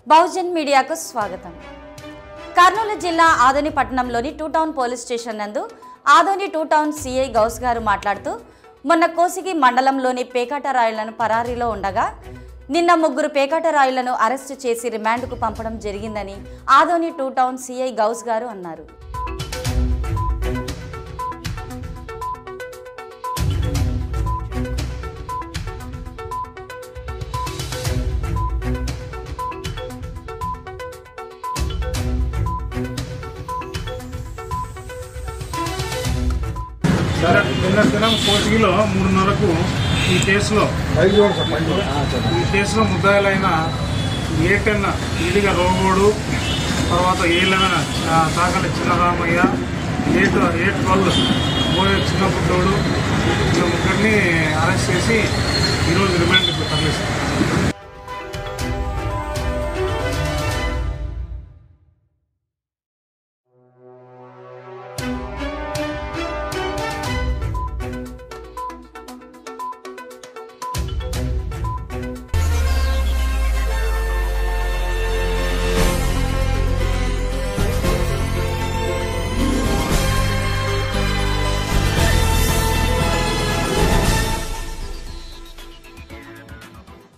బహుజన్ మీడియాకు స్వాగతం కర్నూలు జిల్లా ఆదోని పట్టణంలోని టూ టౌన్ పోలీస్ స్టేషన్ నందు Adoni two town CI Ghouse గారు మాట్లాడుతూ మొన్న కోసిగి మండలంలోని పేకాట రాయులను పరారీలో ఉండగా నిన్న ముగ్గురు పేకాట రాయులను అరెస్టు చేసి రిమాండ్కు పంపడం జరిగిందని Adoni two town CI Ghouse గారు అన్నారు సరే నిన్న దినం కోటిలో మూడున్నరకు ఈ కేసులో ఈ కేసులో ముద్దాయిలైన ఏ టెన్ ఈడిగ రోగోడు తర్వాత A eleven Takali Chinnaramayya A two A twelve Moya Chinna Puttodu ఈ ముగ్గురిని అరెస్ట్ చేసి ఈరోజు రిమాండ్కి తరలిస్తారు